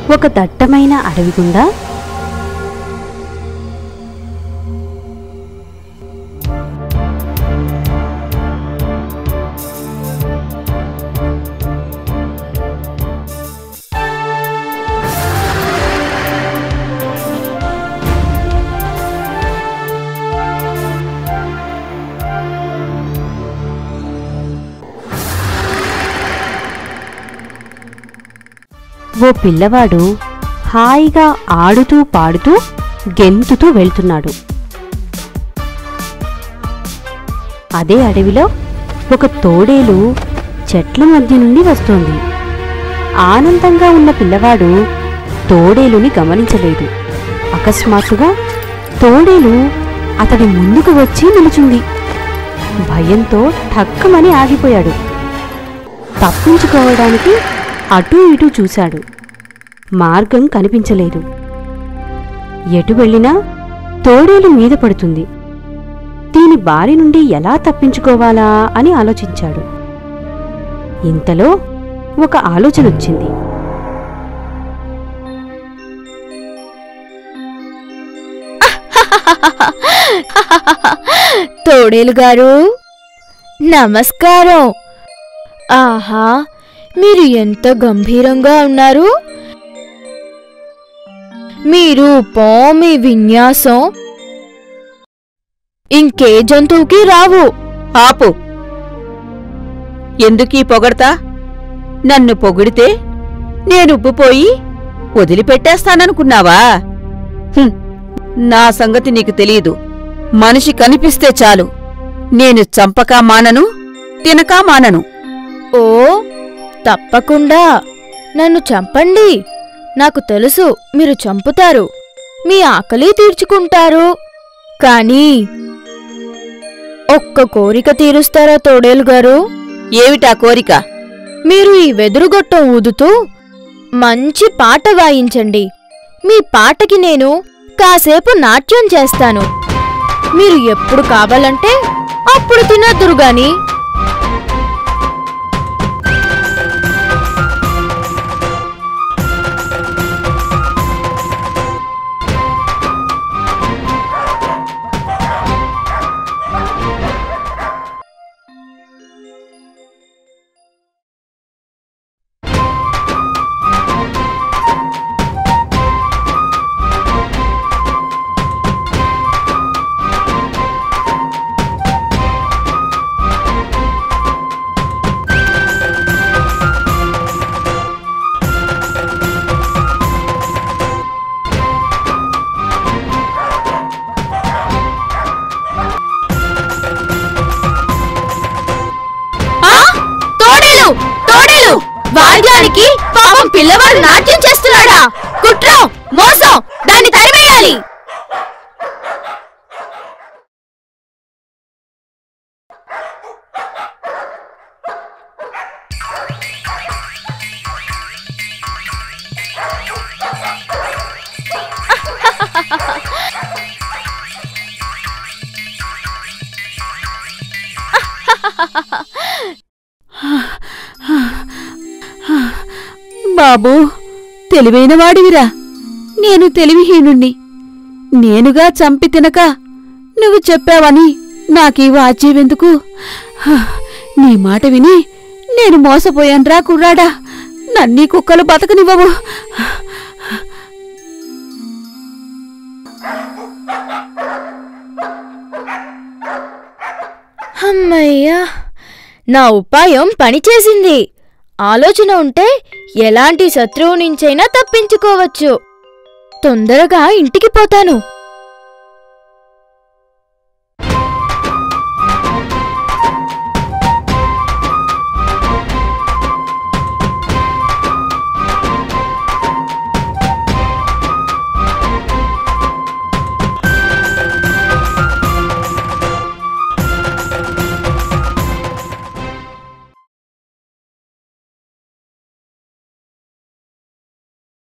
ఒక దట్టమైన అడవి గుండా ఓ పిల్లవాడు హాయిగా ఆడుతూ పాడుతూ గెంతుతూ వెళ్తున్నాడు అదే అడవిలో ఒక తోడేలు చెట్ల మధ్య నుండి వస్తోంది ఆనందంగా ఉన్న పిల్లవాడు తోడేలుని గమనించలేదు అకస్మాత్తుగా తోడేలు అతడి ముందుకు వచ్చి నిలుచుంది భయంతో ఠక్కమని ఆగిపోయాడు తప్పించుకోవడానికి అటూ ఇటూ చూశాడు మార్గం కనిపించలేదు ఎటు వెళ్ళినా తోడేలు మీద పడుతుంది దీని బారి నుండి ఎలా తప్పించుకోవాలా అని ఆలోచించాడు ఇంతలో ఒక ఆలోచన వచ్చింది తోడేలు గారు నమస్కారం ఆహా మీరు ఎంత గంభీరంగా ఉన్నారు మీ రూపం మీ విన్యాసం ఇంకే జంతువుకి రావు ఆపు ఎందుకీ పొగడతా నన్ను పొగిడితే నేనుబ్బుపోయి వదిలిపెట్టేస్తాననుకున్నావా హుం, నా సంగతి నీకు తెలియదు మనిషి కనిపిస్తే చాలు నేను చంపకా మానను తినకా మానను ఓ తప్పకుండా నన్ను చంపండి నాకు తెలుసు మీరు చంపుతారు మీ ఆకలి తీర్చుకుంటారు కానీ ఒక్క కోరిక తీరుస్తారా తోడేలు గారు ఏమిటా కోరిక మీరు ఈ వెదురుగొట్టం ఊదుతూ మంచి పాట వాయించండి మీ పాటకి నేను కాసేపు నాట్యం చేస్తాను మీరు ఎప్పుడు కావాలంటే అప్పుడు తినద్దురు గాని తోడేలు తోడేలు వాద్యానికి పాపం పిల్లవాడు నాట్యం చేస్తున్నాడా కుట్రం మోసం దాన్ని తరిమేయాలి బాబూ తెలివైన వాడివిరా నేను తెలివిహీనుణ్ణి నేనుగా చంపి తినక నువ్వు చెప్పావని నాకీ వాచ్యవెందుకు హ, నీ మాట విని నేను మోసపోయాన్రా కుర్రాడా నన్నీ కుక్కలు బతకనివ్వవు అమ్మయ్యా నా ఉపాయం పనిచేసింది ఆలోచన ఉంటే ఎలాంటి శత్రువు నుంచైనా తప్పించుకోవచ్చు తొందరగా ఇంటికి పోతాను